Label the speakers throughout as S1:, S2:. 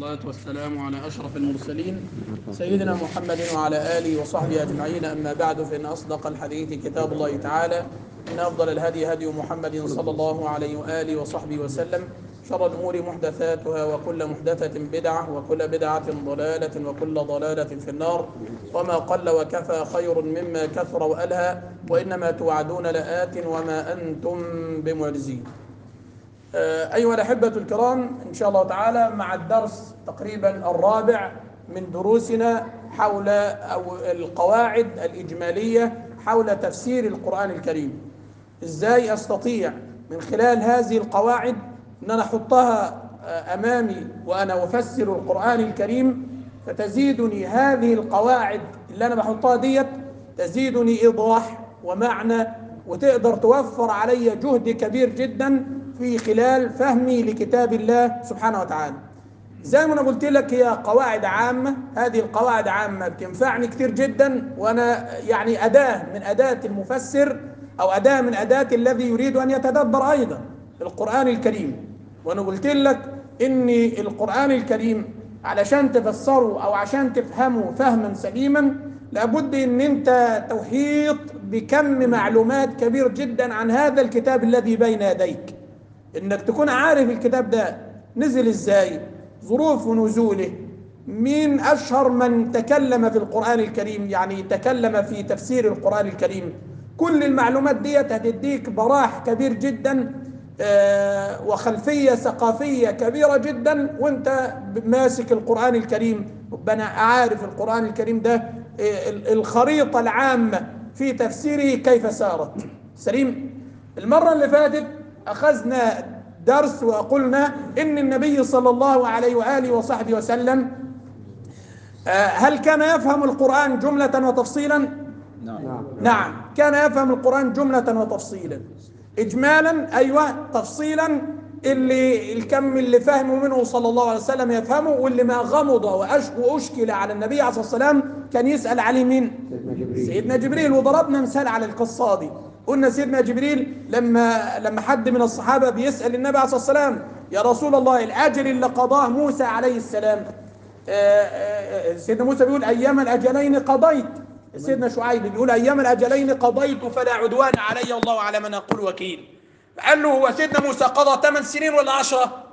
S1: والصلاة والسلام على أشرف المرسلين سيدنا محمد وعلى آله وصحبه أجمعين أما بعد فإن أصدق الحديث كتاب الله تعالى إن أفضل الهدي هدي محمد صلى الله عليه وآله وصحبه وسلم شر الأمور محدثاتها وكل محدثة بدعة وكل بدعة ضلالة وكل ضلالة في النار وما قل وكفى خير مما كثر وألهى وإنما توعدون لآت وما أنتم بمعجزين آه، أيها الأحبة الكرام إن شاء الله تعالى مع الدرس تقريبا الرابع من دروسنا حول أو القواعد الإجمالية حول تفسير القرآن الكريم إزاي أستطيع من خلال هذه القواعد أن أنا أحطها آه، أمامي وأنا أفسر القرآن الكريم فتزيدني هذه القواعد اللي أنا بحطها ديت تزيدني إيضاح ومعنى وتقدر توفر علي جهد كبير جدا في خلال فهمي لكتاب الله سبحانه وتعالى زي ما انا قلت لك هي قواعد عامه هذه القواعد عامه بتنفعني كتير جدا وانا يعني اداه من اداه المفسر او اداه من اداه الذي يريد ان يتدبر ايضا القران الكريم وانا قلت لك ان القران الكريم علشان تفسره او عشان تفهمه فهما سليما لابد ان انت تحيط بكم معلومات كبير جدا عن هذا الكتاب الذي بين يديك انك تكون عارف الكتاب ده نزل ازاي ظروف نزوله مين اشهر من تكلم في القران الكريم يعني تكلم في تفسير القران الكريم كل المعلومات ديت هتديك براح كبير جدا آه، وخلفيه ثقافيه كبيره جدا وانت ماسك القران الكريم ربنا عارف القران الكريم ده آه، الخريطه العامه في تفسيره كيف سارت سليم المره اللي فاتت أخذنا درس وقلنا إن النبي صلى الله عليه وآله وصحبه وسلم آه، هل كان يفهم القرآن جملة وتفصيلا
S2: نعم
S1: نعم كان يفهم القرآن جملة وتفصيلا إجمالا أيوة تفصيلا اللي الكم اللي فهمه منه صلى الله عليه وسلم يفهمه واللي ما غمض وأش- وأشكل على النبي عليه الصلاة والسلام كان يسأل عليه مين سيدنا جبريل وضربنا مثال على القصة دي قلنا سيدنا جبريل لما لما حد من الصحابة بيسأل النبي عليه الصلاة والسلام يا رسول الله الأجل اللي قضاه موسى عليه السلام آه، آه، آه، سيدنا موسى بيقول أيام الأجلين قضيت سيدنا شعيب بيقول أيام الأجلين قضيت فلا عدوان علي والله على من أقول وكيل قال له هو سيدنا موسى قضى ثمان سنين ولا عشرة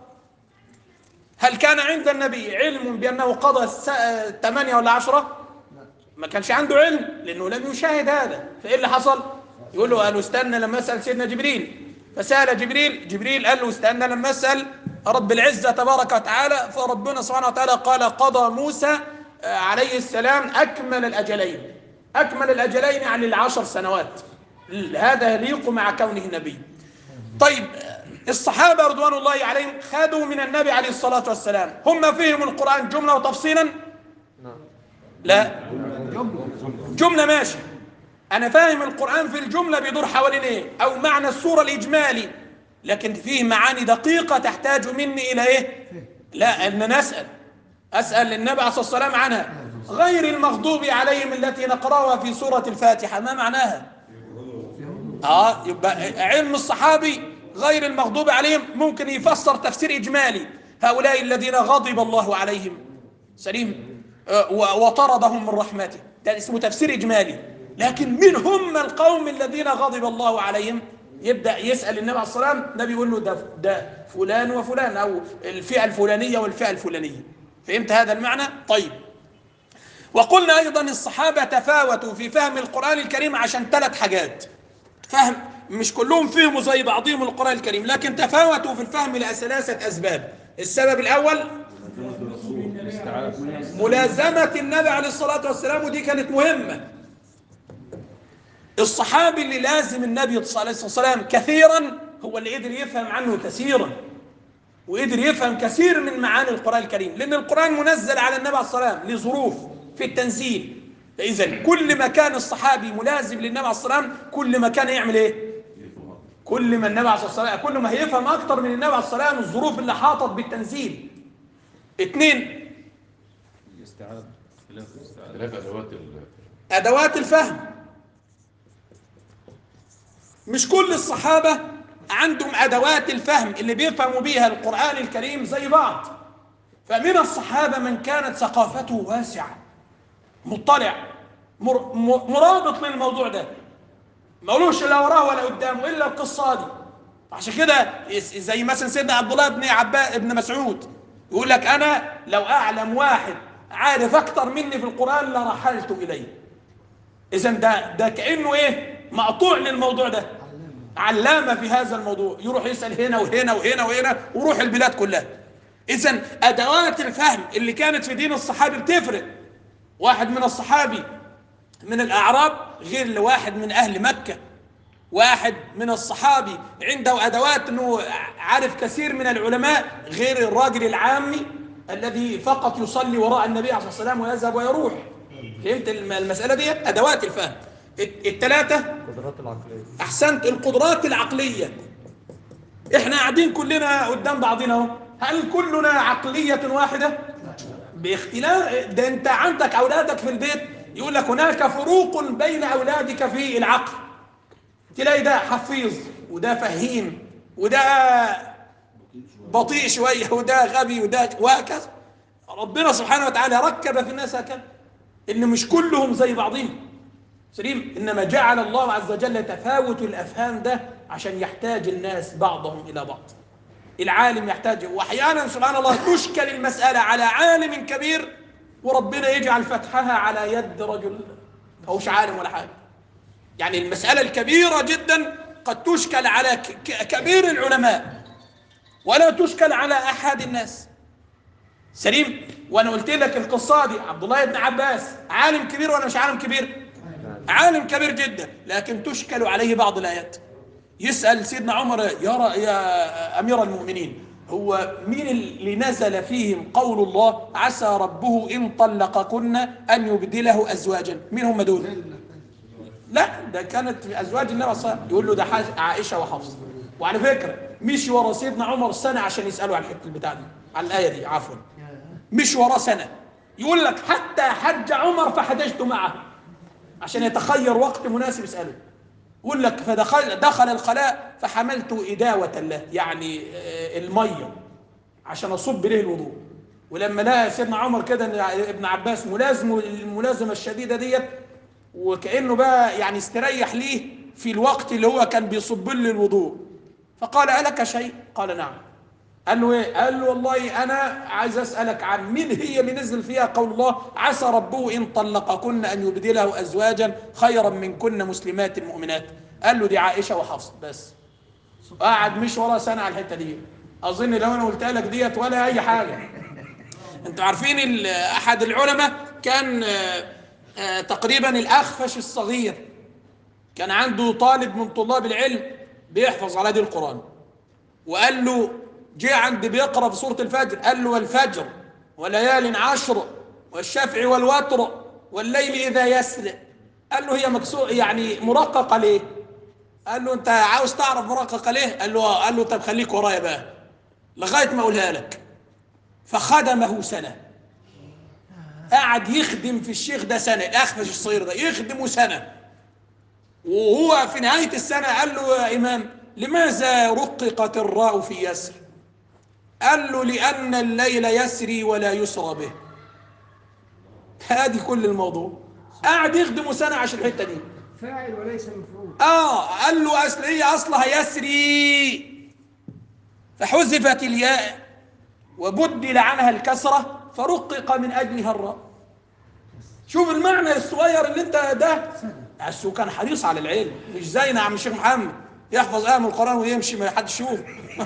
S1: هل كان عند النبي علم بأنه قضى الس- آه، ثمانية ولا عشرة ما كانش عنده علم لأنه لم يشاهد هذا فإيه اللي حصل يقول له قالوا استنى لما أسأل سيدنا جبريل فسأل جبريل جبريل قال له استنى لما أسأل رب العزة تبارك وتعالى فربنا سبحانه وتعالى قال قضى موسى آه، عليه السلام أكمل الأجلين أكمل الأجلين يعني العشر سنوات هذا يليق مع كونه نبي طيب الصحابة رضوان الله عليهم خدوا من النبي عليه الصلاة والسلام هم فهموا القرآن جملة وتفصيلا لا جملة ماشي أنا فاهم القرآن في الجملة بيدور حوالين إيه أو معنى السورة الإجمالي لكن فيه معاني دقيقة تحتاج مني إلى إيه لا أن نسأل أسأل النبي عليه الصلاة والسلام عنها غير المغضوب عليهم التي نقرأها في سورة الفاتحة ما معناها اه يبقى علم الصحابي غير المغضوب عليهم ممكن يفسر تفسير اجمالي هؤلاء الذين غضب الله عليهم سليم آه، و- وطردهم من رحمته ده اسمه تفسير اجمالي لكن من هم القوم الذين غضب الله عليهم يبدا يسال النبي عليه الصلاه والسلام النبي يقول له ده ده فلان وفلان او الفئه الفلانيه والفئه الفلانيه فهمت هذا المعنى طيب وقلنا ايضا الصحابه تفاوتوا في فهم القران الكريم عشان ثلاث حاجات فهم مش كلهم فهموا زي بعضهم القرآن الكريم لكن تفاوتوا في الفهم لثلاثة أسباب السبب الأول ملازمة النبي عليه الصلاة والسلام ودي كانت مهمة الصحابي اللي لازم النبي عليه الصلاة والسلام كثيرا هو اللي قدر يفهم عنه كثيرا وقدر يفهم كثير من معاني القرآن الكريم لأن القرآن منزل على النبي عليه الصلاة والسلام لظروف في التنزيل فإذا كل ما كان الصحابي ملازم للنبي عليه الصلاة والسلام كل ما كان يعمل إيه؟ كل ما النبي عليه الصلاة والسلام كل ما هيفهم أكتر من النبي عليه الصلاة والسلام الظروف اللي حاطت بالتنزيل اثنين
S2: الاستعاذة
S3: اختلاف ادوات ال-
S1: أدوات الفهم مش كل الصحابة عندهم أدوات الفهم اللي بيفهموا بيها القرآن الكريم زي بعض فمن الصحابة من كانت ثقافته واسعة مطلع مر- م- مرابط للموضوع ده ملوش لا وراه ولا قدامه الا القصه دي عشان كده يس- زي مثلا سيدنا عبد الله بن عباس بن مسعود يقول لك انا لو اعلم واحد عارف اكتر مني في القران لرحلت اليه اذا ده ده كانه ايه مقطوع للموضوع ده علامه في هذا الموضوع يروح يسال هنا وهنا وهنا وهنا ويروح البلاد كلها اذا ادوات الفهم اللي كانت في دين الصحابي بتفرق واحد من الصحابي من الاعراب غير لواحد من اهل مكه واحد من الصحابي عنده ادوات انه عارف كثير من العلماء غير الراجل العامي الذي فقط يصلي وراء النبي عليه الصلاه والسلام ويذهب ويروح فهمت الم- المساله دي ادوات الفهم الت- الثلاثه
S2: القدرات العقلية
S1: احسنت القدرات العقليه احنا قاعدين كلنا قدام بعضنا اهو هل كلنا عقليه واحده باختلاف ده انت عندك اولادك في البيت يقول لك هناك فروق بين اولادك في العقل تلاقي ده حفيظ وده فهيم وده بطيء شويه وده غبي وده وهكذا ربنا سبحانه وتعالى ركب في الناس هكذا ان مش كلهم زي بعضهم سليم انما جعل الله عز وجل تفاوت الافهام ده عشان يحتاج الناس بعضهم الى بعض العالم يحتاج واحيانا سبحان الله تشكل المساله على عالم كبير وربنا يجعل فتحها على يد رجل هوش عالم ولا حاجه يعني المساله الكبيره جدا قد تشكل على ك- ك- كبير العلماء ولا تشكل على احد الناس سليم وانا قلت لك القصه دي عبد الله بن عباس عالم كبير ولا مش عالم كبير عالم كبير جدا لكن تشكل عليه بعض الايات يسال سيدنا عمر يا ر- يا امير المؤمنين هو مين اللي نزل فيهم قول الله عسى ربه ان طلقكن ان يبدله ازواجا مين هم دول لا ده كانت في ازواج النبي صلى الله عليه وسلم يقول له ده حاج- عائشه وحفصه وعلى فكره مشي ورا سيدنا عمر سنه عشان يسالوا عن الحته البتاع دي على الايه دي عفوا مش وراه سنه يقول لك حتى حج عمر فحججت معه عشان يتخير وقت مناسب يساله يقول لك فدخل دخل الخلاء فحملت إداوة له يعني آه، المية عشان أصب له الوضوء ولما لقى سيدنا عمر كده إن ابن عباس ملازمه الملازمة الشديدة ديت وكأنه بقى يعني استريح ليه في الوقت اللي هو كان بيصب له الوضوء فقال ألك شيء؟ قال نعم قال له ايه؟ قال له والله انا عايز اسالك عن مين هي اللي نزل فيها قول الله عسى ربه ان طلقكن ان يبدله ازواجا خيرا منكن مسلمات مؤمنات. قال له دي عائشه وحفصه بس. قعد مش ورا سنه على الحته دي. اظن لو انا قلت لك ديت ولا اي حاجه. انتوا عارفين ال- احد العلماء كان آه، آه، تقريبا الاخفش الصغير كان عنده طالب من طلاب العلم بيحفظ على دي القران. وقال له جه عند بيقرا في سوره الفجر قال له والفجر وليال عشر والشفع والوتر والليل اذا يسر قال له هي مكسور يعني مرققه ليه؟ قال له انت عاوز تعرف مرققه ليه؟ قال له آه. قال له طب خليك ورايا بقى لغايه ما اقولها لك فخدمه سنه قعد يخدم في الشيخ ده سنه الاخفش الصغير ده يخدمه سنه وهو في نهاية السنة قال له يا إمام لماذا رققت الراء في يسر قال له لأن الليل يسري ولا يسرى به هذه كل الموضوع قاعد يخدمه سنة عشان الحتة دي
S4: فاعل وليس مفعول
S1: آه قال له أصل هي أصلها يسري فحذفت الياء وبدل عنها الكسرة فرقق من أجلها الراء شوف المعنى الصغير اللي انت ده بس هو كان حريص على العلم مش زينا يا عم الشيخ محمد يحفظ آية من القرآن ويمشي ما حد يشوف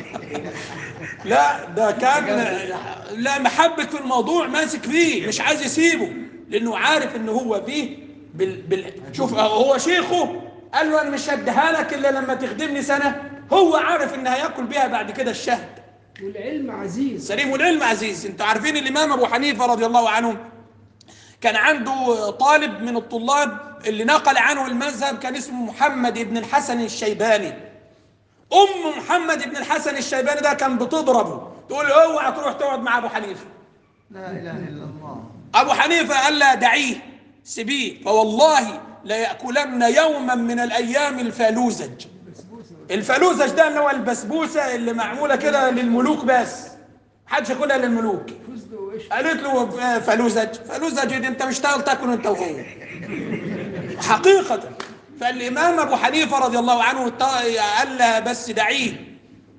S1: لا ده كان لا محبة في الموضوع ماسك فيه مش عايز يسيبه لأنه عارف إن هو فيه بال... بال... شوف هو شيخه قال له أنا مش هديها لك إلا لما تخدمني سنة هو عارف إن هياكل بيها بعد كده الشهد
S4: والعلم عزيز
S1: سليم والعلم عزيز انتوا عارفين الامام ابو حنيفه رضي الله عنه كان عنده طالب من الطلاب اللي نقل عنه المذهب كان اسمه محمد بن الحسن الشيباني ام محمد بن الحسن الشيباني ده كان بتضربه تقول له اوعى تروح تقعد مع ابو حنيفه
S5: لا اله الا الله
S1: ابو حنيفه قال لها دعيه سيبيه فوالله ليأكلن يوما من الايام الفالوزج الفالوزج ده اللي هو البسبوسه اللي معموله كده للملوك بس محدش ياكلها للملوك
S4: له ايش
S1: قالت له ف- فلوزج فلوزج دي انت مش تاكل تاكل انت وهو حقيقة فالإمام أبو حنيفة رضي الله عنه ط- قال لها بس دعيه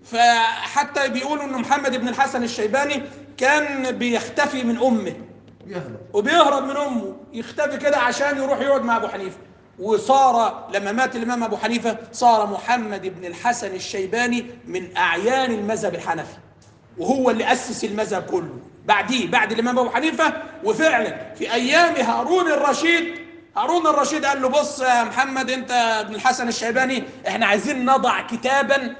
S1: فحتى بيقولوا إن محمد بن الحسن الشيباني كان بيختفي من أمه
S5: يهرب
S1: وبيهرب من امه يختفي كده عشان يروح يقعد مع ابو حنيفه وصار لما مات الامام ابو حنيفه صار محمد بن الحسن الشيباني من اعيان المذهب الحنفي وهو اللي اسس المذهب كله بعديه بعد الامام ابو حنيفه وفعلا في ايام هارون الرشيد هارون الرشيد قال له بص يا محمد انت ابن الحسن الشيباني احنا عايزين نضع كتابا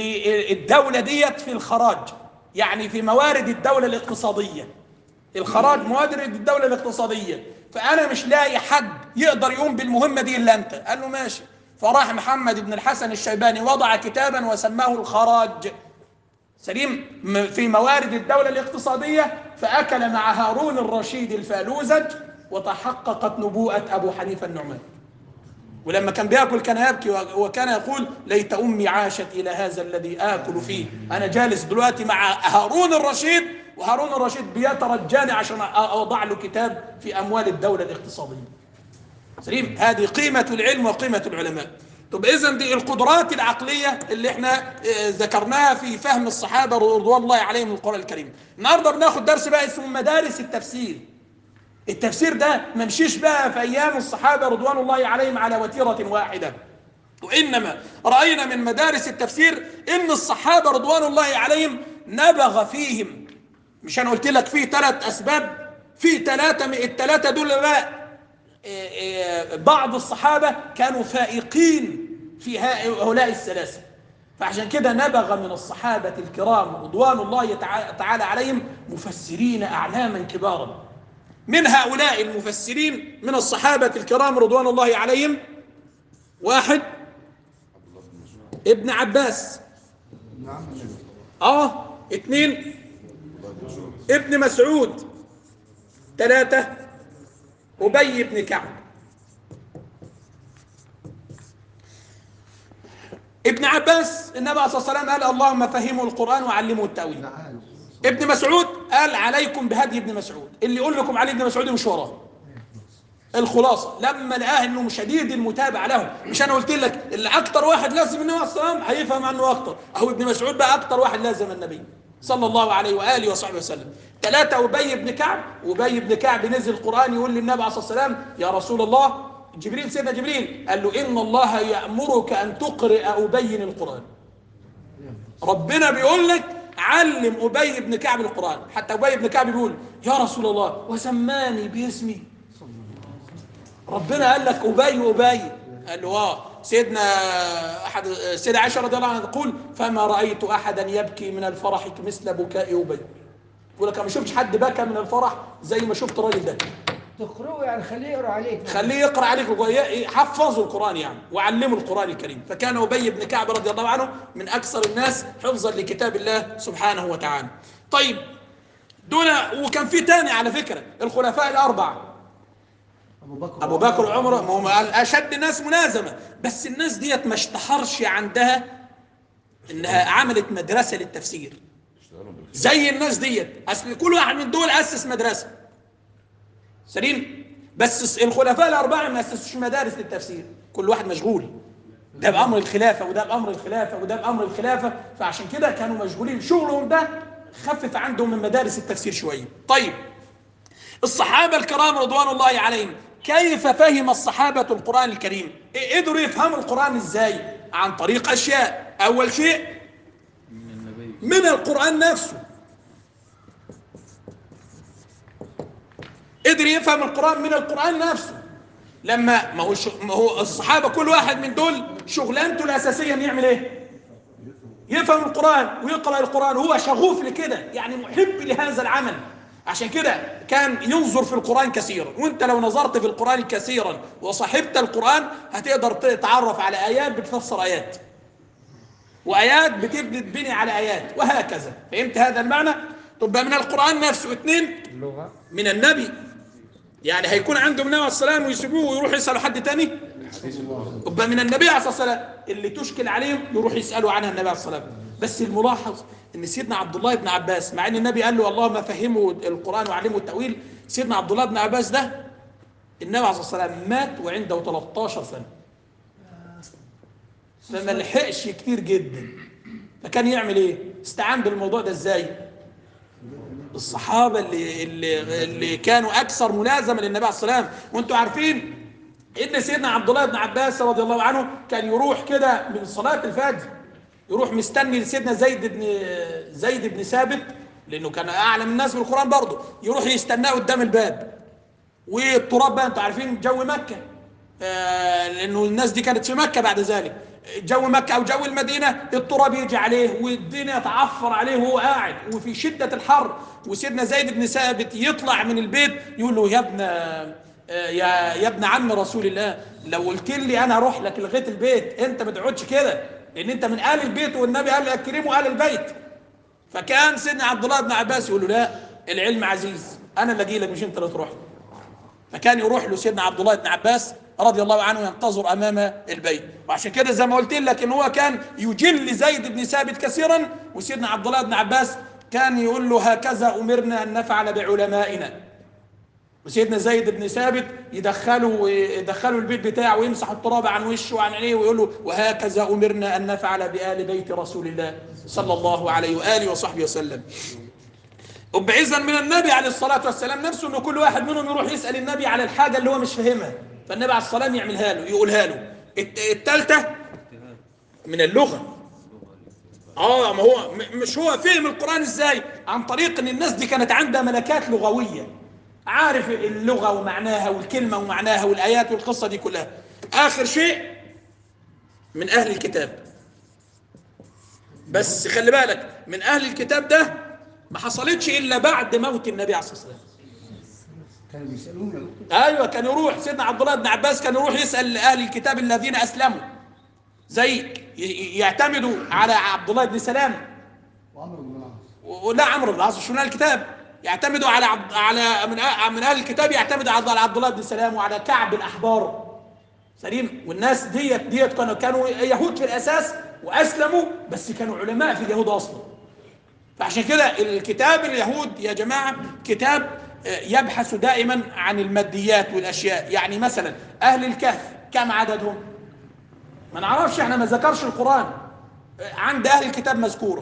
S1: للدوله ديت في الخراج يعني في موارد الدوله الاقتصاديه الخراج موارد الدولة الاقتصادية فأنا مش لاقي حد يقدر يقوم بالمهمة دي إلا أنت قال له ماشي فراح محمد بن الحسن الشيباني وضع كتابا وسماه الخراج سليم م- في موارد الدولة الاقتصادية فأكل مع هارون الرشيد الفالوزج وتحققت نبوءة أبو حنيفة النعمان ولما كان بياكل كان يبكي و- وكان يقول ليت امي عاشت الى هذا الذي اكل فيه انا جالس دلوقتي مع هارون الرشيد وهارون الرشيد بيترجاني عشان أ- اوضع له كتاب في اموال الدوله الاقتصاديه سليم هذه قيمه العلم وقيمه العلماء طب اذا دي القدرات العقليه اللي احنا آه، ذكرناها في فهم الصحابه رضوان الله عليهم القران الكريم النهارده بناخد درس بقى اسمه مدارس التفسير التفسير ده ما مشيش بقى في ايام الصحابه رضوان الله عليهم على وتيره واحده وانما راينا من مدارس التفسير ان الصحابه رضوان الله عليهم نبغ فيهم مش انا قلت لك في ثلاث اسباب في ثلاثه من الثلاثه دول بقى إيه إيه بعض الصحابه كانوا فائقين في هؤلاء الثلاثه فعشان كده نبغ من الصحابه الكرام رضوان الله تع- تعالى عليهم مفسرين اعلاما كبارا من هؤلاء المفسرين من الصحابة الكرام رضوان الله عليهم واحد ابن عباس اه اثنين ابن مسعود ثلاثة أبي بن كعب ابن عباس النبي صلى الله عليه وسلم قال اللهم فهموا القرآن وعلموا التأويل
S5: تعالوا
S1: ابن مسعود قال عليكم بهدي ابن مسعود اللي يقول لكم علي ابن مسعود مش وراه الخلاصه لما لقاه انه شديد المتابعه له مش انا قلت لك اللي اكتر واحد لازم النبي عليه الصلاه والسلام هيفهم عنه اكتر اهو ابن مسعود بقى اكتر واحد لازم النبي صلى الله عليه واله وصحبه وسلم ثلاثه ابي بن كعب ابي بن كعب نزل القران يقول للنبي عليه الصلاه والسلام يا رسول الله جبريل سيدنا جبريل قال له ان الله يامرك ان تقرئ ابي القران ربنا بيقول لك علم ابي بن كعب القران حتى ابي بن كعب بيقول يا رسول الله وسماني باسمي ربنا قال لك ابي ابي قال له اه سيدنا احد سيدة عائشه رضي الله عنها تقول فما رايت احدا يبكي من الفرح مثل بكاء ابي يقول لك أنا ما شفتش حد بكى من الفرح زي ما شفت الراجل ده
S4: تقرأه يعني خليه يقرأ عليك
S1: خليه يقرا عليك القرآن، يحفظوا القران يعني وعلموا القران الكريم فكان ابي بن كعب رضي الله عنه من اكثر الناس حفظا لكتاب الله سبحانه وتعالى طيب دول وكان في تاني على فكره الخلفاء الاربعه
S5: ابو بكر
S1: ابو بكر وعمر ما هم اشد الناس ملازمه بس الناس ديت ما اشتهرش عندها انها عملت مدرسه للتفسير
S3: اشتغلوا بالخير
S1: زي الناس ديت اصل كل واحد من دول اسس مدرسه سليم بس الخلفاء الاربعه ما اسسوش مدارس للتفسير كل واحد مشغول ده بامر الخلافه وده بامر الخلافه وده بامر الخلافه فعشان كده كانوا مشغولين شغلهم ده خفف عندهم من مدارس التفسير شويه طيب الصحابه الكرام رضوان الله عليهم كيف فهم الصحابه القران الكريم إيه- قدروا يفهموا القران ازاي عن طريق اشياء اول شيء
S2: من النبي
S1: من القرآن نفسه قدر يفهم القرآن من القرآن نفسه لما ما هو ش- ما هو الصحابة كل واحد من دول شغلانته الأساسية إنه يعمل إيه؟ يفهم القرآن ويقرأ القرآن وهو شغوف لكده يعني محب لهذا العمل عشان كده كان ينظر في القرآن كثيرا وانت لو نظرت في القرآن كثيرا وصحبت القرآن هتقدر تتعرف على آيات بتفسر آيات وايات بتبني تبني على ايات وهكذا فهمت هذا المعنى تبقى من القران نفسه اثنين
S2: اللغة
S1: من النبي يعني هيكون عندهم النبي عليه الصلاه والسلام ويسيبوه ويروحوا يسالوا حد تاني يبقى من النبي عليه الصلاه والسلام اللي تشكل عليهم يروح يسالوا عنها النبي عليه الصلاه والسلام بس الملاحظ ان سيدنا عبد الله بن عباس مع ان النبي قال له اللهم فهمه القران وعلمه التاويل سيدنا عبد الله بن عباس ده النبي عليه الصلاه والسلام مات وعنده 13 سنه فما لحقش كتير جدا فكان يعمل ايه استعان بالموضوع ده ازاي الصحابه اللي اللي, اللي كانوا اكثر ملازمه للنبي عليه الصلاه والسلام وانتم عارفين ان سيدنا عبد الله بن عباس رضي الله عنه كان يروح كده من صلاه الفجر يروح مستني سيدنا زيد بن زيد بن ثابت لانه كان اعلم الناس بالقران برضه يروح يستناه قدام الباب والتراب بقى انتوا عارفين جو مكه آه لانه الناس دي كانت في مكه بعد ذلك جو مكه او جو المدينه التراب يجي عليه والدنيا تعفر عليه وهو قاعد وفي شده الحر وسيدنا زيد بن ثابت يطلع من البيت يقول له يا ابن آه، يا يا ابن عم رسول الله لو قلت لي انا اروح لك لغايه البيت انت ما تقعدش كده لان انت من ال البيت والنبي قال اكرموا ال البيت فكان سيدنا عبد الله بن عباس يقول له لا العلم عزيز انا اللي اجي لك مش انت اللي تروح له فكان يروح له سيدنا عبد الله بن عباس رضي الله عنه ينتظر امام البيت وعشان كده زي ما قلت لك ان هو كان يجل زيد بن ثابت كثيرا وسيدنا عبد الله بن عباس كان يقول له هكذا امرنا ان نفعل بعلمائنا وسيدنا زيد بن ثابت يدخله يدخله البيت بتاعه ويمسح التراب عن وشه وعن عينيه ويقول له وهكذا امرنا ان نفعل بآل بيت رسول الله صلى الله عليه واله وصحبه وسلم. وبعزا من النبي عليه الصلاه والسلام نفسه ان كل واحد منهم يروح يسال النبي على الحاجه اللي هو مش فاهمها فالنبي عليه الصلاه والسلام يعملها له يقولها له. الثالثه من اللغه اه ما هو م- مش هو فهم القران ازاي عن طريق ان الناس دي كانت عندها ملكات لغويه عارف اللغه ومعناها والكلمه ومعناها والايات والقصه دي كلها اخر شيء من اهل الكتاب بس خلي بالك من اهل الكتاب ده ما حصلتش الا بعد موت النبي عليه الصلاه والسلام
S4: كانوا بيسالونا
S1: ايوه كان يروح سيدنا عبد الله بن عباس كان يروح يسال اهل الكتاب الذين اسلموا زي ي- يعتمدوا على عبد الله بن سلام
S5: وعمرو بن العاص
S1: ولا عمرو بن العاص شو من اهل الكتاب يعتمدوا على عبد على من أه- من اهل الكتاب يعتمد على عبد الله بن سلام وعلى كعب الاحبار سليم والناس ديت ديت كانوا كانوا يهود في الاساس واسلموا بس كانوا علماء في اليهود اصلا فعشان كده الكتاب اليهود يا جماعه كتاب آه، يبحث دائما عن الماديات والاشياء يعني مثلا اهل الكهف كم عددهم ما نعرفش احنا ما ذكرش القران آه، عند اهل الكتاب مذكوره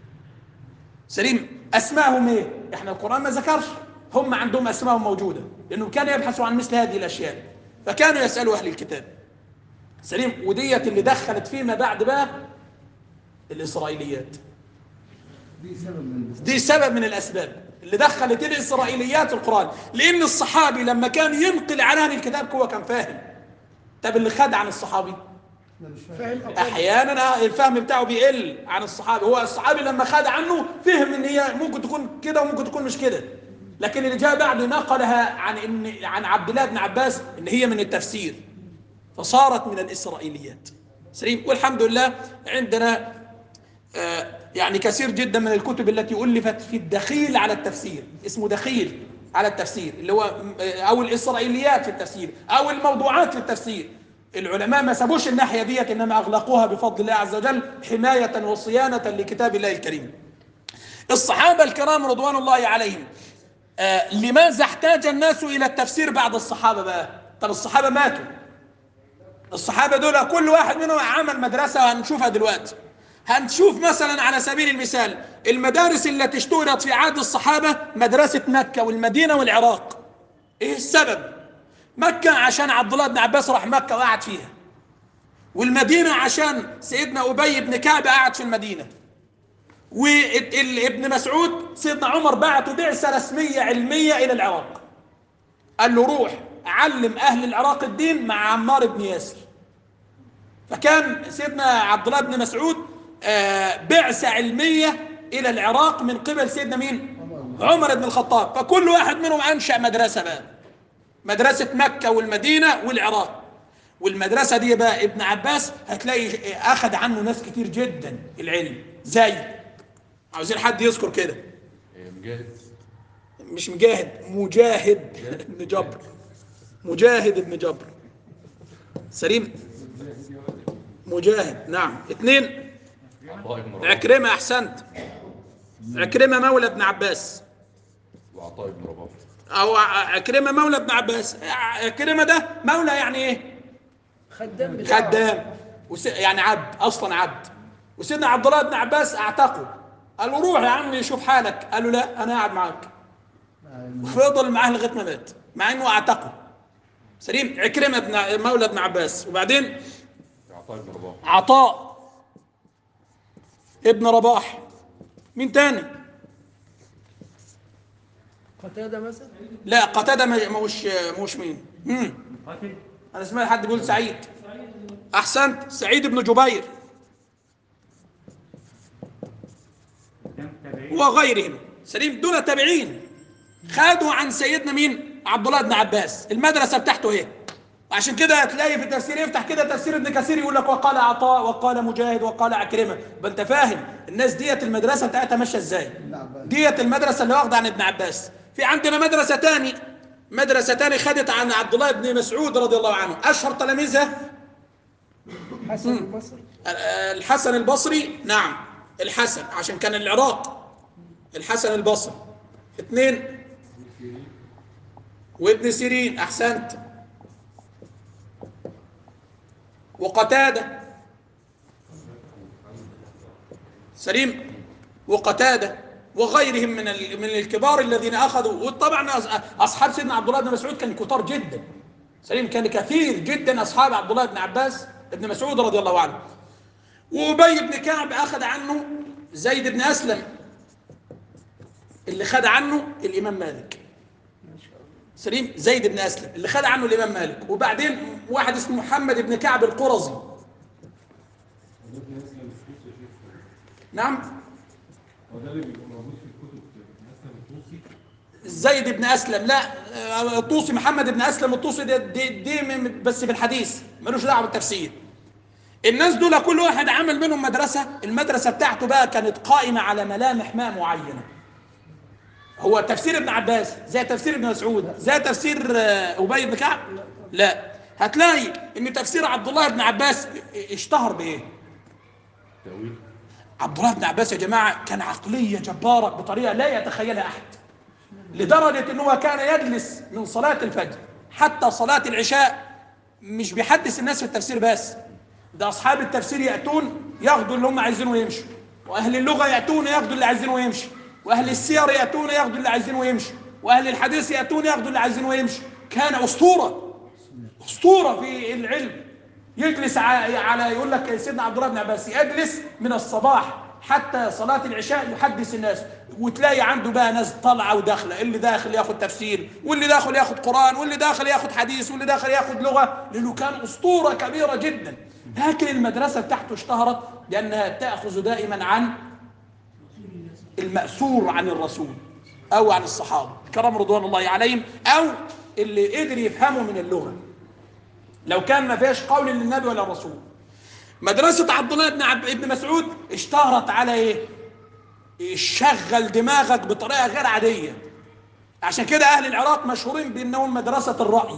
S1: سليم اسمائهم ايه احنا القران ما ذكرش هم عندهم اسمائهم موجوده لانه كانوا يبحثوا عن مثل هذه الاشياء فكانوا يسالوا اهل الكتاب سليم وديت اللي دخلت فيما بعد بقى الاسرائيليات
S5: دي سبب من
S1: دي سبب من الاسباب اللي دخلت الاسرائيليات القران لان الصحابي لما كان ينقل عن اهل الكتاب هو كان فاهم طب اللي خد عن الصحابي
S5: انا مش فاهم
S4: فاهم
S1: احيانا الفهم بتاعه بيقل عن الصحابي هو الصحابي لما خد عنه فهم ان هي ممكن تكون كده وممكن تكون مش كده لكن اللي جاء بعده نقلها عن ان عن عبد الله بن عباس ان هي من التفسير فصارت من الاسرائيليات سليم والحمد لله عندنا آه، يعني كثير جدا من الكتب التي الفت في الدخيل على التفسير اسمه دخيل على التفسير اللي هو آه، او الاسرائيليات في التفسير او الموضوعات في التفسير العلماء ما سابوش الناحيه ديت انما اغلقوها بفضل الله عز وجل حمايه وصيانه لكتاب الله الكريم الصحابه الكرام رضوان الله عليهم آه لماذا احتاج الناس الى التفسير بعد الصحابه بقى طب الصحابه ماتوا الصحابه دول كل واحد منهم عمل مدرسه هنشوفها دلوقتي هنشوف مثلا على سبيل المثال المدارس التي اشتهرت في عهد الصحابه مدرسه مكه والمدينه والعراق ايه السبب مكه عشان عبد الله بن عباس راح مكه وقعد فيها والمدينه عشان سيدنا ابي بن كعب قعد في المدينه وابن مسعود سيدنا عمر بعته بعثه رسميه علميه الى العراق قال له روح علم اهل العراق الدين مع عمار بن ياسر فكان سيدنا عبد الله بن مسعود آه، بعثه علميه الى العراق من قبل سيدنا مين عمر بن الخطاب فكل واحد منهم انشا مدرسه بقى مدرسه مكه والمدينه والعراق والمدرسه دي بقى ابن عباس هتلاقي اخذ عنه ناس كتير جدا العلم زي عاوزين حد يذكر كده
S3: إيه، مجاهد
S1: مش مجاهد مجاهد ابن جبر مجاهد ابن جبر سليم مجاهد نعم اثنين
S3: عطاء بن رباح
S1: عكرمة احسنت عكرمة مولى ابن عباس
S3: وعطاء بن رباح
S1: او ع- عكرمة مولى ابن عباس عكرمة ده مولى يعني ايه
S6: خدام بتاعه.
S1: خدام وس... يعني عبد اصلا عبد وسيدنا عبد الله بن عباس اعتقه قال له روح يا عمي شوف حالك قال له لا انا قاعد معاك وفضل معاه لغايه ما مات مع انه اعتقه سليم عكرمه بن مولى ابن عباس وبعدين
S3: عطاء بن رباح
S1: عطاء ابن رباح مين تاني
S6: قتاده مثلا
S1: لا قتاده ما- مش مش مين مم. انا سمعت حد بيقول سعيد احسنت سعيد بن جبير وغيرهم سليم دول تابعين خدوا عن سيدنا مين عبد الله بن عباس المدرسه بتاعته ايه عشان كده هتلاقي في التفسير يفتح كده تفسير ابن كثير يقول لك وقال عطاء وقال مجاهد وقال عكرمه يبقى انت فاهم الناس ديت المدرسه بتاعتها ماشيه ازاي ديت المدرسه اللي واخده عن ابن عباس في عندنا مدرسه تاني مدرسه تاني خدت عن عبد الله بن مسعود رضي الله عنه اشهر تلاميذها
S6: حسن البصري
S1: الحسن البصري نعم الحسن عشان كان العراق الحسن البصري اثنين وابن سيرين احسنت وقتاده سليم وقتاده وغيرهم من ال- من الكبار الذين اخذوا وطبعا أص- اصحاب سيدنا عبد الله بن مسعود كانوا كتار جدا سليم كان كثير جدا اصحاب عبد الله بن عباس بن مسعود رضي الله عنه وابي بن كعب اخذ عنه زيد بن اسلم اللي خد عنه الامام مالك سليم زيد بن اسلم اللي خد عنه الامام مالك وبعدين واحد اسمه محمد بن كعب القرظي نعم زيد بن اسلم لا آه، الطوسي محمد بن اسلم الطوسي دي, دي, دي من- بس في الحديث ملوش دعوه بالتفسير الناس دول كل واحد عمل منهم مدرسه المدرسه بتاعته بقى كانت قائمه على ملامح ما معينه هو تفسير ابن عباس زي تفسير ابن مسعود زي تفسير آه، ابي بن كعب لا هتلاقي ان تفسير عبد الله بن عباس اشتهر بايه
S3: تأويل
S1: عبد الله بن عباس يا جماعه كان عقليه جباره بطريقه لا يتخيلها احد لدرجه ان هو كان يجلس من صلاه الفجر حتى صلاه العشاء مش بيحدث الناس في التفسير بس ده اصحاب التفسير ياتون ياخدوا اللي هم عايزينه ويمشوا واهل اللغه ياتون ياخدوا اللي عايزينه ويمشوا واهل السير ياتون ياخدوا اللي عايزينه ويمشوا واهل الحديث ياتون ياخدوا اللي عايزينه ويمشوا كان اسطوره اسطوره في العلم يجلس ع- على يقول لك سيدنا عبد الله بن عباس يجلس من الصباح حتى صلاة العشاء يحدث الناس وتلاقي عنده بقى ناس طالعة وداخلة اللي داخل ياخد تفسير واللي داخل ياخد قرآن واللي داخل ياخد حديث واللي داخل ياخد لغة لأنه كان أسطورة كبيرة جدا لكن المدرسة بتاعته اشتهرت لأنها تأخذ دائما عن المأثور عن الرسول أو عن الصحابة كرم رضوان الله عليهم أو اللي قدر يفهمه من اللغة لو كان ما فيش قول للنبي ولا الرسول مدرسة عبد الله بن عب... ابن مسعود اشتهرت على ايه؟ شغل دماغك بطريقة غير عادية عشان كده أهل العراق مشهورين بأنهم مدرسة الرأي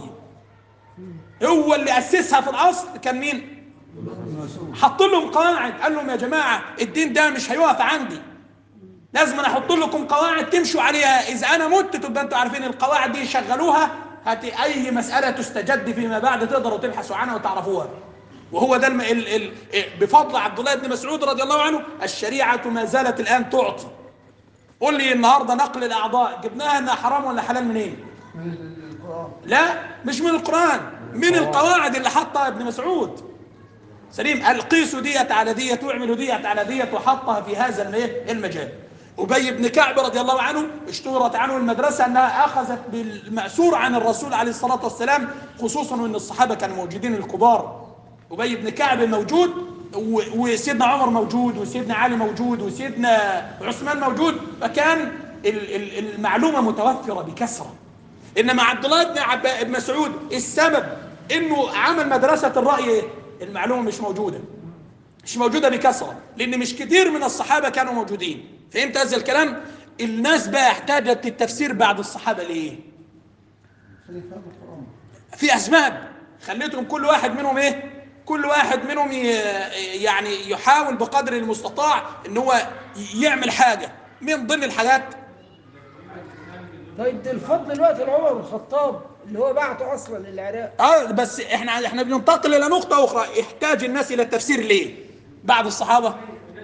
S1: هو اللي أسسها في الأصل كان مين؟ حط لهم قواعد قال لهم يا جماعة الدين ده مش هيقف عندي لازم انا احط لكم قواعد تمشوا عليها اذا انا مت تبقى انتوا عارفين القواعد دي شغلوها هت اي مساله تستجد فيما بعد تقدروا تبحثوا عنها وتعرفوها وهو ده الم... ال... ال... بفضل عبد الله بن مسعود رضي الله عنه الشريعه ما زالت الان تعطي قول لي النهارده نقل الاعضاء جبناها انها حرام ولا حلال منين
S5: من القرآن
S1: لا مش من القران من القواعد اللي حطها ابن مسعود سليم القيسوا ديت على ديت واعملوا ديت على ديت وحطها في هذا الم- المجال أبي بن كعب رضي الله عنه اشتهرت عنه المدرسة أنها أخذت بالمأثور عن الرسول عليه الصلاة والسلام خصوصا أن الصحابة كانوا موجودين الكبار أبي بن كعب موجود و- وسيدنا عمر موجود وسيدنا علي موجود وسيدنا عثمان موجود فكان ال- ال- المعلومة متوفرة بكثرة انما عبد الله بن عب... بن مسعود السبب انه عمل مدرسه الراي إيه؟ المعلومه مش موجوده مش موجوده بكثره لان مش كتير من الصحابه كانوا موجودين فهمت هذا الكلام الناس بقى احتاجت للتفسير بعد الصحابه ليه
S5: عشان يفهم القرآن
S1: في اسباب خليتهم كل واحد منهم ايه كل واحد منهم ي- يعني يحاول بقدر المستطاع ان هو يعمل حاجه من ضمن الحاجات
S6: طيب ده الفضل دلوقتي لعمر بن الخطاب اللي هو بعته اصلا للعراق
S1: اه بس احنا احنا بننتقل الى نقطه اخرى احتاج الناس الى التفسير ليه بعد الصحابه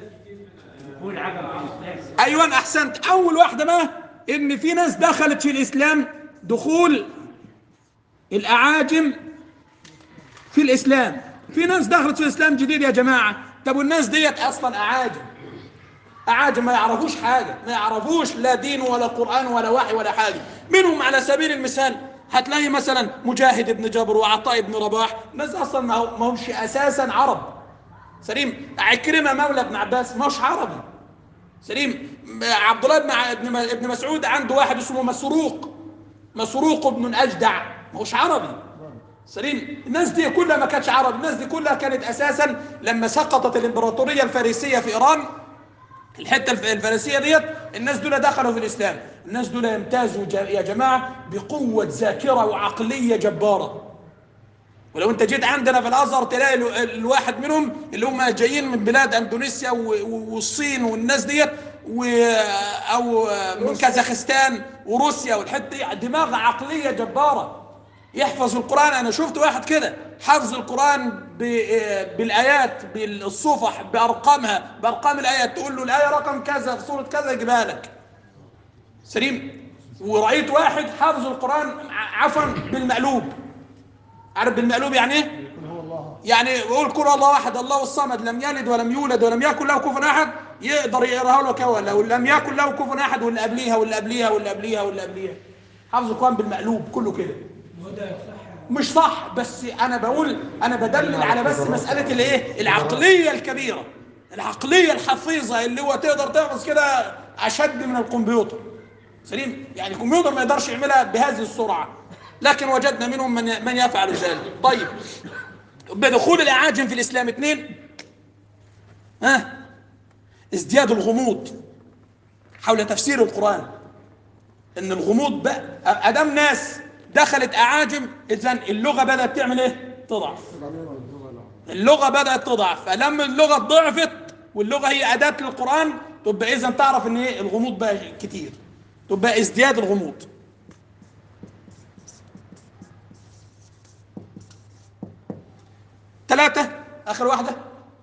S1: ايوه احسنت اول واحده بقى ان في ناس دخلت في الاسلام دخول الاعاجم في الاسلام في ناس دخلت في الاسلام جديد يا جماعه طب والناس ديت اصلا اعاجم اعاجم ما يعرفوش حاجه ما يعرفوش لا دين ولا قران ولا وحي ولا حاجه منهم على سبيل المثال هتلاقي مثلا مجاهد بن جبر وعطاء بن رباح ناس اصلا ما هو- ما همش اساسا عرب سليم عكرمه مولى ابن عباس ما هوش عربي سليم عبد الله بن ع- ابن ابن مسعود عنده واحد اسمه مسروق مسروق بن اجدع ما هوش عربي سليم الناس دي كلها ما كانتش عرب الناس دي كلها كانت اساسا لما سقطت الامبراطوريه الفارسيه في ايران الحته الف- الفارسيه ديت الناس دول دخلوا في الاسلام الناس دول يمتازوا ج- يا جماعه بقوه ذاكره وعقليه جباره ولو انت جيت عندنا في الازهر تلاقي ال- الواحد منهم اللي هم جايين من بلاد اندونيسيا و- و- والصين والناس ديت و او من كازاخستان وروسيا والحته دي دماغ عقليه جباره يحفظ القران انا شفت واحد كده حفظ القران ب- بالايات بالصفح بارقامها بارقام الايات تقول له الايه رقم كذا في سوره كذا يجيبها لك سليم ورأيت واحد حافظ القرآن ع- عفوا بالمقلوب عارف بالمقلوب يعني ايه؟ يعني يقول قل الله احد الله الصمد لم يلد ولم يولد ولم يكن له كفوا احد يقدر يقراها لك هو لو لم يكن له كفوا احد واللي قبليها واللي قبليها واللي قبليها واللي قبليها حافظ القرآن بالمقلوب كله كده مش صح بس انا بقول انا بدلل على بس مساله الايه العقليه الكبيره العقليه الحفيظه اللي هو تقدر تحفظ كده اشد من الكمبيوتر سليم يعني الكمبيوتر ما يقدرش يعملها بهذه السرعه لكن وجدنا منهم من من يفعل ذلك طيب بدخول الاعاجم في الاسلام اثنين ها ازدياد الغموض حول تفسير القران ان الغموض بقى ادام ناس دخلت اعاجم اذا اللغه بدات تعمل ايه تضعف اللغه بدات تضعف فلما اللغه ضعفت واللغه هي اداه للقران تبقى اذا تعرف ان ايه الغموض بقى كتير تبقى ازدياد الغموض ثلاثة آخر واحدة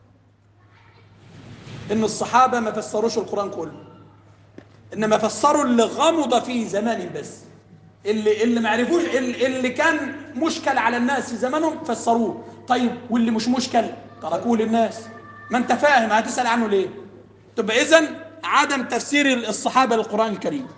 S1: إن الصحابة ما فسروش القرآن كله إنما فسروا اللي غمض فيه زمان بس اللي اللي ما عرفوش اللي اللي كان مشكل على الناس في زمانهم فسروه طيب واللي مش مشكل تركوه للناس ما انت فاهم هتسأل عنه ليه تبقى إذن عدم تفسير الصحابة للقرآن الكريم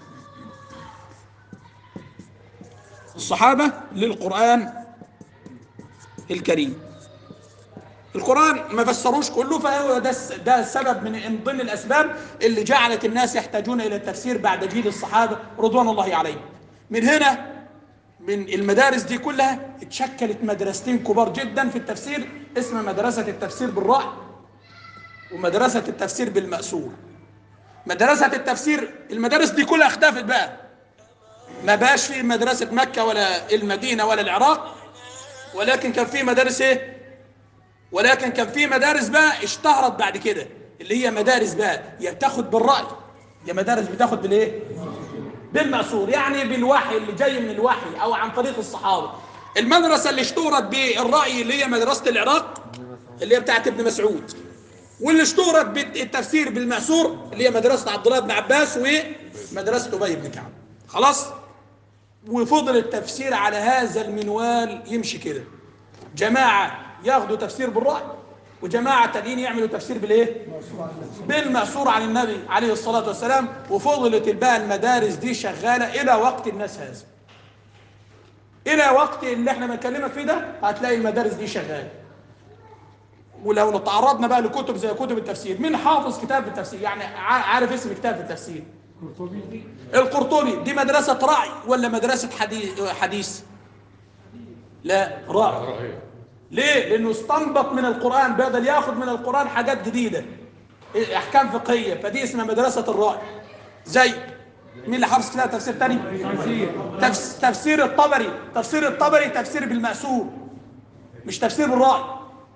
S1: الصحابة للقرآن الكريم القرآن ما فسروش كله فهو ده الس- ده السبب من من ضمن الأسباب اللي جعلت الناس يحتاجون إلى التفسير بعد جيل الصحابة رضوان الله عليهم من هنا من المدارس دي كلها اتشكلت مدرستين كبار جدا في التفسير اسمها مدرسة التفسير بالرأي ومدرسة التفسير بالمأسور مدرسة التفسير المدارس دي كلها اختفت بقى ما بقاش في مدرسة مكة ولا المدينة ولا العراق ولكن كان في مدارس ايه ولكن كان في مدارس بقى اشتهرت بعد كده اللي هي مدارس بقى يا بتاخد بالرأي يا مدارس بتاخد بالايه بالمأثور يعني بالوحي اللي جاي من الوحي او عن طريق الصحابة المدرسة اللي اشتهرت بالرأي اللي هي مدرسة العراق اللي هي بتاعت ابن مسعود واللي اشتهرت بالتفسير بالمأثور اللي هي مدرسة عبد الله بن عباس ومدرسة أبي بن كعب خلاص وفضل التفسير على هذا المنوال يمشي كده جماعة ياخدوا تفسير بالرأي وجماعة تانيين يعملوا تفسير بالايه؟ بالمأثور عن النبي عليه الصلاة والسلام وفضلت بقى المدارس دي شغالة إلى وقت الناس هذا إلى وقت اللي احنا بنكلمك فيه ده هتلاقي المدارس دي شغالة ولو تعرضنا بقى لكتب زي كتب التفسير مين حافظ كتاب التفسير يعني ع- عارف اسم كتاب التفسير القرطبي دي مدرسة رأي ولا مدرسة حديث, حديث لا رأي
S3: رأيه
S1: ليه لأنه استنبط من القرآن بدل ياخد من القرآن حاجات جديدة أحكام فقهية فدي اسمها مدرسة الرأي زي مين اللي حافظ كتاب تفسير تاني تفس تفسير الطبري تفسير الطبري تفسير بالمأسور مش تفسير بالرأي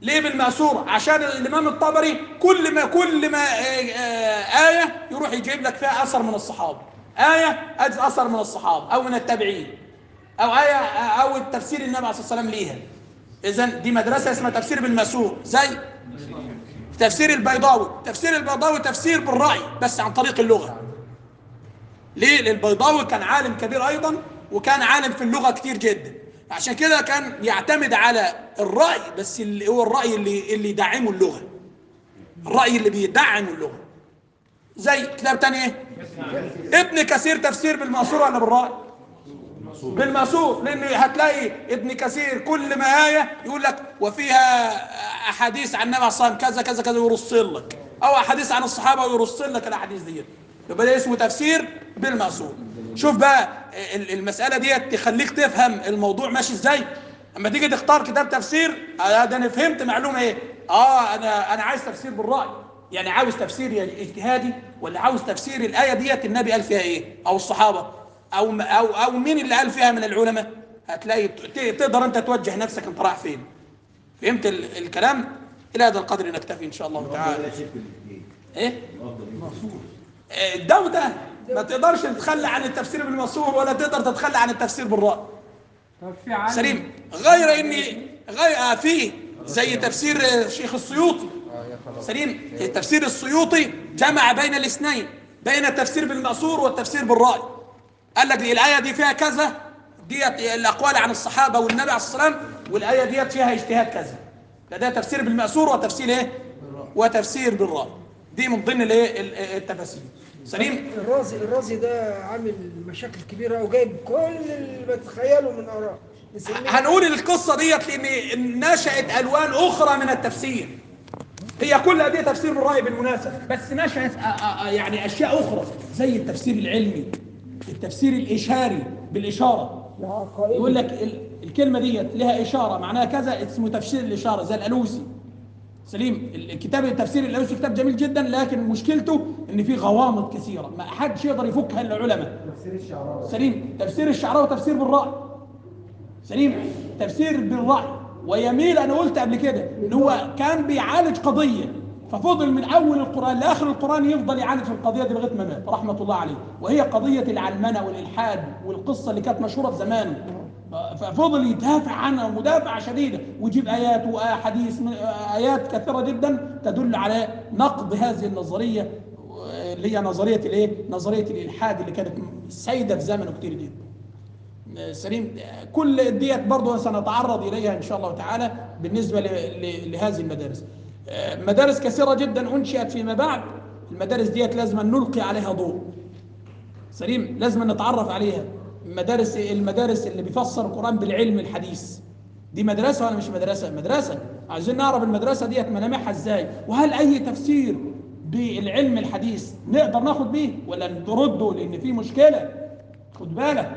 S1: ليه بالمأثور عشان الإمام الطبري كل ما كل ما آه، آه، آية يروح يجيب لك فيها أثر من الصحابة آية أجز أثر من الصحابة أو من التابعين أو آية أو التفسير النبي عليه الصلاة والسلام ليها إذا دي مدرسة اسمها تفسير بالمأثور زي تفسير البيضاوي تفسير البيضاوي تفسير بالرأي بس عن طريق اللغة ليه؟ لأن البيضاوي كان عالم كبير أيضا وكان عالم في اللغة كتير جدا عشان كده كان يعتمد على الرأي بس اللي هو الرأي اللي اللي يدعمه اللغة الرأي اللي بيدعم اللغة زي كتاب تاني ايه؟ ابن كثير تفسير بالمأثور ولا بالرأي؟ بالمأثور لأن هتلاقي ابن كثير كل ما آية يقول لك وفيها أحاديث عن النبي صلى الله عليه وسلم كذا كذا كذا ويرص لك أو أحاديث عن الصحابة ويرص لك الأحاديث ديت يبقى ده اسمه تفسير بالمأثور شوف بقى ال- المسألة ديت تخليك تفهم الموضوع ماشي ازاي اما تيجي تختار كتاب تفسير آه ده انا فهمت معلومة ايه اه انا انا عايز تفسير بالرأي يعني عاوز تفسير يعني اجتهادي ولا عاوز تفسير الآية ديت النبي قال فيها ايه او الصحابة او او او مين اللي قال فيها من العلماء هتلاقي ت- تقدر انت توجه نفسك انت رايح فين فهمت ال- الكلام الى هذا القدر نكتفي ان شاء الله تعالى ايه آه، ده وده ما تقدرش تتخلى عن التفسير بالمصور ولا تقدر تتخلى عن التفسير بالرأي
S6: طب في عالم
S1: سليم غير اني غير آه، فيه زي تفسير آه، شيخ السيوطي سليم التفسير السيوطي جمع بين الاثنين بين التفسير بالمأثور والتفسير بالرأي قال لك دي الآية دي فيها كذا ديت الأقوال عن الصحابة والنبي عليه الصلاة والسلام والآية ديت فيها اجتهاد كذا ده ده تفسير بالمأثور وتفسير ايه وتفسير بالرأي دي من ضمن الايه ال- التفاسير سليم
S6: الرازي الرازي ده عامل مشاكل كبيرة وجايب كل اللي بتخيله من آراء نسميه
S1: هنقول القصة ديت لأن نشأت ألوان أخرى من التفسير هي كلها دي تفسير بالرأي بالمناسبة بس نشأت أ- أ- أ- يعني أشياء أخرى زي التفسير العلمي التفسير الإشاري بالإشارة يقول لك ال- الكلمة ديت لها إشارة معناها كذا اسمه تفسير الإشارة زي الألوسي سليم ال- الكتاب التفسير الألوسي كتاب جميل جدا لكن مشكلته إن فيه غوامض كثيرة ما حدش يقدر يفكها إلا العلماء سليم تفسير الشعراوي تفسير بالرأي سليم تفسير بالرأي ويميل أنا قلت قبل كده إن هو كان بيعالج قضية ففضل من أول القرآن لآخر القرآن يفضل يعالج في القضية دي لغاية ما مات رحمة الله عليه وهي قضية العلمنة والإلحاد والقصة اللي كانت مشهورة في زمانه ففضل يدافع عنها مدافعة شديدة ويجيب آيات وأحاديث من- آيات كثيرة جدا تدل على نقد هذه النظرية اللي هي نظرية الإيه؟ نظرية الإلحاد اللي كانت سيدة في زمنه كتير جدا سليم كل ديت برضه سنتعرض اليها ان شاء الله تعالى بالنسبه ل- ل- لهذه المدارس آه، مدارس كثيره جدا انشئت فيما بعد المدارس ديت لازم أن نلقي عليها ضوء سليم لازم نتعرف عليها مدارس المدارس اللي بيفسر القران بالعلم الحديث دي مدرسه ولا مش مدرسه مدرسه عايزين نعرف المدرسه ديت ملامحها ازاي وهل اي تفسير بالعلم الحديث نقدر ناخد بيه ولا نرده لان في مشكله خد بالك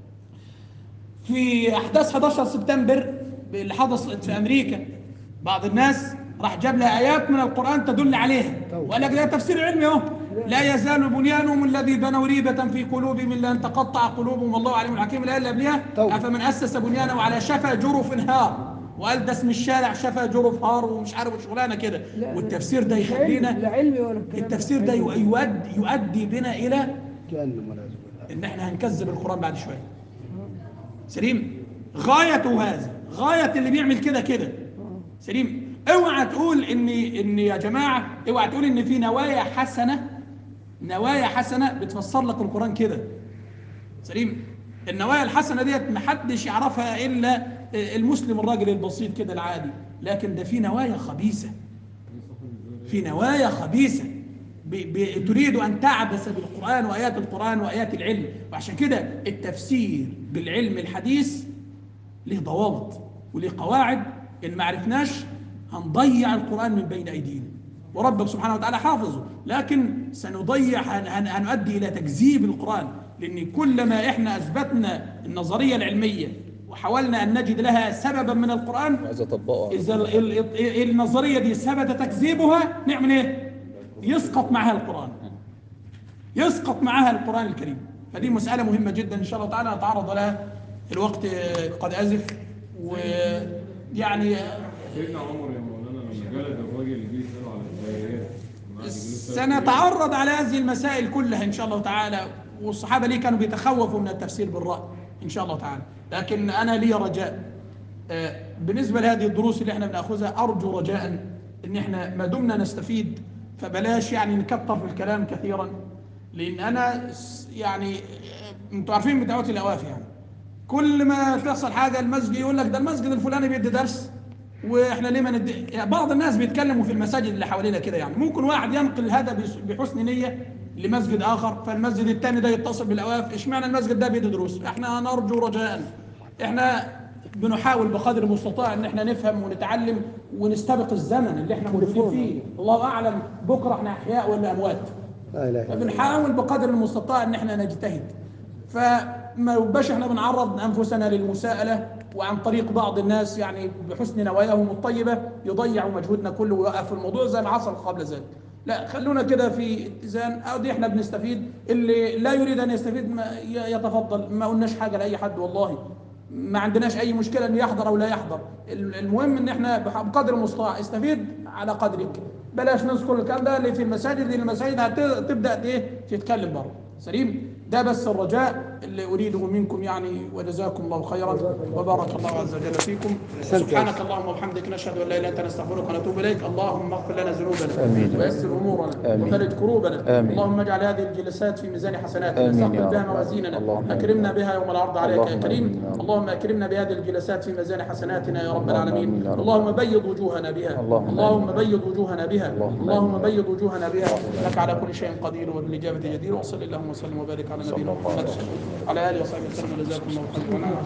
S1: في احداث 11 سبتمبر اللي حدثت في امريكا بعض الناس راح جاب لها ايات من القران تدل عليها وقال لك ده تفسير علمي اهو لا يزال بنيانهم الذي بنوا ريبة في قلوبهم الا ان تقطع قلوبهم والله عليم حكيم الايه اللي قبلها
S6: توبة.
S1: افمن اسس بنيانه على شفا جرف انهار وقال ده اسم الشارع شفا جرف هار ومش عارف شغلانه كده
S6: لا،
S1: والتفسير ده
S6: لا
S1: يخلينا
S6: علم- لا علمي ولا الكلام
S1: التفسير ده يؤدي يؤدي بنا الى
S5: كأنه ملازم
S1: ان احنا هنكذب القران بعد شويه سليم غايته هذا غايه اللي بيعمل كده كده سليم اوعى تقول ان ان يا جماعه اوعى تقول ان في نوايا حسنه نوايا حسنه بتفسر لك القران كده سليم النوايا الحسنه ديت محدش يعرفها الا المسلم الراجل البسيط كده العادي لكن ده في نوايا خبيثه في نوايا خبيثة ب... ب... تريد أن تعبث بالقرآن وآيات القرآن وآيات العلم وعشان كده التفسير بالعلم الحديث له ضوابط وله قواعد إن ما عرفناش هنضيع القرآن من بين أيدينا وربك سبحانه وتعالى حافظه لكن سنضيع هن... هن... هنؤدي إلى تكذيب القرآن لأن كلما إحنا أثبتنا النظرية العلمية وحاولنا أن نجد لها سببا من القرآن
S2: عايز اطبقه
S1: إذا ال- ال- ال- النظرية دي ثبت تكذيبها نعمل إيه؟ يسقط معها القرآن يسقط معها القرآن الكريم فدي مسألة مهمة جدا إن شاء الله تعالى نتعرض لها الوقت قد أزف ويعني
S3: سيدنا عمر يا مولانا
S7: جلد الراجل اللي جه يسأله على الزوايات ما عاد يجيله سبب
S1: سنتعرض على هذه المسائل كلها ان شاء الله تعالى والصحابه ليه كانوا بيتخوفوا من التفسير بالراي ان شاء الله تعالى لكن انا لي رجاء آه، بالنسبه لهذه الدروس اللي احنا بناخذها ارجو رجاء ان احنا ما دمنا نستفيد فبلاش يعني نكتر في الكلام كثيرا لان انا س- يعني آه، انتوا عارفين بدعوات الاواف يعني كل ما تحصل حاجه المسجد يقول لك ده المسجد الفلاني بيدي درس واحنا ليه ما ندي يعني بعض الناس بيتكلموا في المساجد اللي حوالينا كده يعني ممكن واحد ينقل هذا بس- بحسن نيه لمسجد اخر فالمسجد الثاني ده يتصل بالاواف اشمعنى المسجد ده بيدي دروس احنا نرجو رجاء احنا بنحاول بقدر المستطاع ان احنا نفهم ونتعلم ونستبق الزمن اللي احنا موجودين فيه الله اعلم بكره احنا احياء ولا اموات
S8: لا اله الا الله
S1: فبنحاول بقدر المستطاع ان احنا نجتهد فما يبقاش احنا بنعرض انفسنا للمساءله وعن طريق بعض الناس يعني بحسن نواياهم الطيبه يضيعوا مجهودنا كله ويوقف الموضوع زي ما حصل قبل ذلك لا خلونا كده في اتزان او دي احنا بنستفيد اللي لا يريد ان يستفيد ما ي- يتفضل ما قلناش حاجه لاي حد والله ما عندناش اي مشكله ان يحضر او لا يحضر ال- المهم ان احنا بح- بقدر المستطاع استفيد على قدرك بلاش نذكر الكلام ده اللي في المساجد لان المساجد هتبدا ايه تتكلم بره سليم ده بس الرجاء اللي اريده منكم يعني وجزاكم الله خيرا وبارك الله عز وجل فيكم سبحانك اللهم وبحمدك نشهد ان لا اله الا انت نستغفرك ونتوب اليك اللهم اغفر لنا ذنوبنا
S2: آمين.
S1: ويسر امورنا
S2: آمين.
S1: وفرج كروبنا
S2: آمين.
S1: اللهم اجعل هذه الجلسات في ميزان حسناتنا
S2: آمين يا
S1: سقل
S2: رب.
S1: بها موازيننا
S2: اللهم
S1: اكرمنا بها يوم العرض عليك يا
S2: اللهم
S1: كريم
S2: آمين يا رب.
S1: اللهم اكرمنا بهذه الجلسات في ميزان حسناتنا يا رب
S2: اللهم آمين
S1: العالمين
S2: يا رب.
S1: اللهم بيض وجوهنا بها
S2: اللهم
S1: اللهم
S2: آمين.
S1: بيض وجوهنا بها
S2: اللهم
S1: اللهم
S2: آمين.
S1: بيض وجوهنا بها انك على كل شيء قدير وبالاجابه جدير وصل اللهم وسلم وبارك على نبينا
S2: صلى الله
S1: محمد
S2: عليه وسلم.
S1: على اله وصحبه وسلم جزاكم الله خيرا